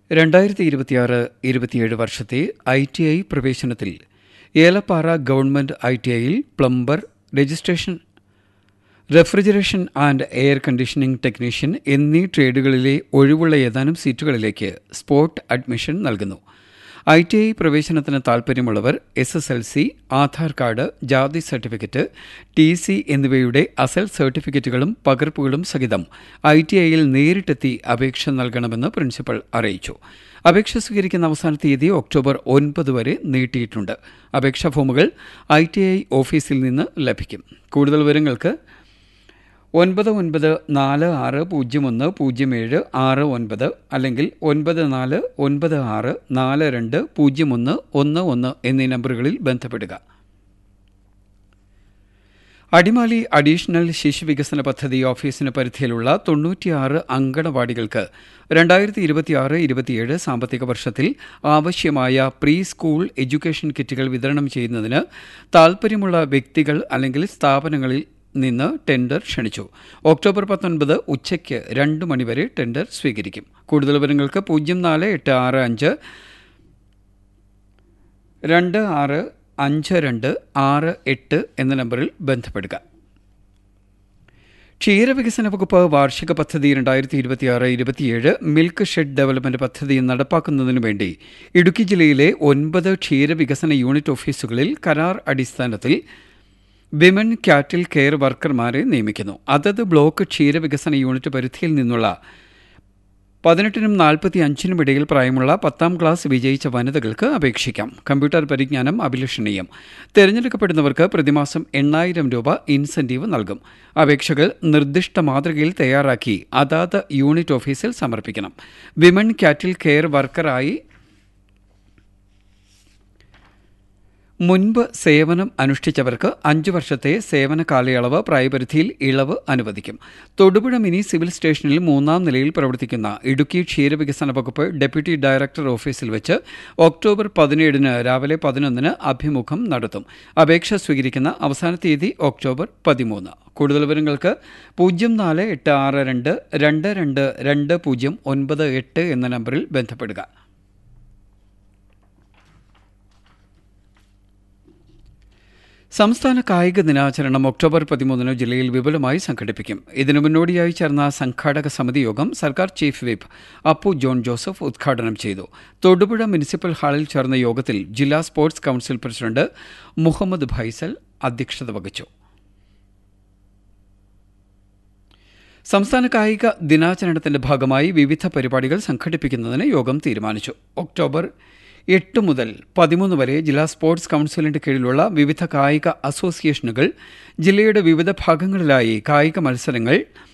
രണ്ടായിരത്തി ഇരുപത്തിയാറ് ഇരുപത്തിയേഴ് വർഷത്തെ ഐ ടി ഐ പ്രവേശനത്തിൽ ഏലപ്പാറ ഗവൺമെന്റ് ഐ ടി ഐയിൽ plumber registration refrigeration and air conditioning technician എന്നീ ട്രേഡുകളിലെ ഒഴിവുള്ള ഏതാനും സീറ്റുകളിലേക്ക് സ്പോട്ട് അഡ്മിഷൻ നൽകുന്നു ഐ ടി ഐ പ്രവേശനത്തിന് താൽപ്പര്യമുള്ളവർ S S L C Aadhaar card ജാതി സർട്ടിഫിക്കറ്റ് ടി സി എന്നിവയുടെ അസൽ സർട്ടിഫിക്കറ്റുകളും പകർപ്പുകളും സഹിതം ഐ ടി ഐയിൽ നേരിട്ടെത്തി അപേക്ഷ നൽകണമെന്ന് പ്രിൻസിപ്പൽ അറിയിച്ചു അപേക്ഷ സ്വീകരിക്കുന്ന അവസാന തീയതി ഒക്ടോബർ ഒൻപത് വരെ നീട്ടിയിട്ടുണ്ട് അപേക്ഷാ ഫോമുകൾ ഐ ടി ഐ ഓഫീസിൽ നിന്ന് ലഭിക്കും കൂടുതൽ വിവരങ്ങൾക്ക് ഒൻപത് ഒൻപത് നാല് ആറ് പൂജ്യം ഒന്ന് പൂജ്യം ഏഴ് ആറ് ഒൻപത് അല്ലെങ്കിൽ ഒൻപത് നാല് ഒൻപത് ആറ് നാല് രണ്ട് പൂജ്യം ഒന്ന് ഒന്ന് ഒന്ന് എന്നീ നമ്പറുകളിൽ ബന്ധപ്പെടുക അടിമാലി അഡീഷണൽ ശിശുവികസന പദ്ധതി ഓഫീസിന് പരിധിയിലുള്ള തൊണ്ണൂറ്റിയാറ് അങ്കണവാടികൾക്ക് രണ്ടായിരത്തി ഇരുപത്തിയാറ് ഇരുപത്തിയേഴ് സാമ്പത്തിക വർഷത്തിൽ ആവശ്യമായ പ്രീ സ്കൂൾ എഡ്യൂക്കേഷൻ കിറ്റുകൾ വിതരണം ചെയ്യുന്നതിന് താൽപ്പര്യമുള്ള വ്യക്തികൾ അല്ലെങ്കിൽ സ്ഥാപനങ്ങളിൽ നിന്ന് ടെൻഡർ ക്ഷണിച്ചു ഒക്ടോബർ പത്തൊൻപത് ഉച്ചയ്ക്ക് രണ്ട് മണിവരെ ടെൻഡർ സ്വീകരിക്കും കൂടുതൽ വിവരങ്ങൾക്ക് പൂജ്യം നാല് എട്ട് ആറ് അഞ്ച് രണ്ട് ആറ് അഞ്ച് രണ്ട് ആറ് എട്ട് എന്ന നമ്പറിൽ ബന്ധപ്പെടുക ക്ഷീരവികസന വകുപ്പ് വാർഷിക പദ്ധതി രണ്ടായിരത്തി ഇരുപത്തിയാറ് ഇരുപത്തിയേഴ് മിൽക്ക് ഷെഡ് ഡെവലപ്മെന്റ് പദ്ധതി നടപ്പാക്കുന്നതിനു വേണ്ടി ഇടുക്കി ജില്ലയിലെ ഒൻപത് ക്ഷീരവികസന യൂണിറ്റ് ഓഫീസുകളിൽ കരാർ അടിസ്ഥാനത്തിൽ വിമൻ ക്യാറ്റിൽ കെയർ വർക്കർമാരെ നിയമിക്കുന്നു അതത് ബ്ലോക്ക് ക്ഷീരവികസന യൂണിറ്റ് പരിധിയിൽ നിന്നുള്ള പതിനെട്ടിനും നാൽപ്പത്തി അഞ്ചിനും ഇടയിൽ പ്രായമുള്ള പത്താം ക്ലാസ് വിജയിച്ച വനിതകൾക്ക് അപേക്ഷിക്കാം കമ്പ്യൂട്ടർ പരിജ്ഞാനം അഭിലഷണീയം തിരഞ്ഞെടുക്കപ്പെടുന്നവർക്ക് പ്രതിമാസം എണ്ണായിരം രൂപ ഇൻസെന്റീവ് നൽകും അപേക്ഷകൾ നിർദ്ദിഷ്ട മാതൃകയിൽ തയ്യാറാക്കി അതാത് യൂണിറ്റ് ഓഫീസിൽ സമർപ്പിക്കണം വിമൻ ക്യാറ്റിൽ കെയർ വർക്കറായി മുൻപ് സേവനം അനുഷ്ഠിച്ചവർക്ക് അഞ്ചു വർഷത്തെ സേവന കാലയളവ് പ്രായപരിധിയിൽ ഇളവ് അനുവദിക്കും തൊടുപുഴ മിനി സിവിൽ സ്റ്റേഷനിൽ മൂന്നാം നിലയിൽ പ്രവർത്തിക്കുന്ന ഇടുക്കി ക്ഷീരവികസന വകുപ്പ് ഡെപ്യൂട്ടി ഡയറക്ടർ ഓഫീസിൽ വെച്ച് ഒക്ടോബർ പതിനേഴിന് രാവിലെ പതിനൊന്നിന് അഭിമുഖം നടത്തും അപേക്ഷ സ്വീകരിക്കുന്ന അവസാന തീയതി ഒക്ടോബർ പതിമൂന്ന് കൂടുതൽ വിവരങ്ങൾക്ക് പൂജ്യം നാല് എട്ട് ആറ് രണ്ട് രണ്ട് രണ്ട് രണ്ട് പൂജ്യം ഒൻപത് എട്ട് എന്ന നമ്പറിൽ ബന്ധപ്പെടുക സംസ്ഥാന കായിക ദിനാചരണം ഒക്ടോബർ പതിമൂന്നിന് ജില്ലയിൽ വിപുലമായി സംഘടിപ്പിക്കും ഇതിനു മുന്നോടിയായി ചേർന്ന സംഘാടക സമിതി യോഗം സർക്കാർ chief whip Appu John Joseph ഉദ്ഘാടനം ചെയ്തു തൊടുപുഴ മുനിസിപ്പൽ ഹാളിൽ ചേർന്ന യോഗത്തിൽ ജില്ലാ sports council president Muhammad Faisal അധ്യക്ഷത വഹിച്ചു സംസ്ഥാന കായിക ദിനാചരണത്തിന്റെ ഭാഗമായി വിവിധ പരിപാടികൾ സംഘടിപ്പിക്കുന്നതിന് യോഗം തീരുമാനിച്ചു ഒക്ടോബർ എട്ട് മുതൽ പതിമൂന്ന് വരെ ജില്ലാ സ്പോർട്സ് കൌൺസിലിന്റെ കീഴിലുള്ള വിവിധ കായിക അസോസിയേഷനുകൾ ജില്ലയുടെ വിവിധ ഭാഗങ്ങളിലായി കായിക മത്സരങ്ങൾ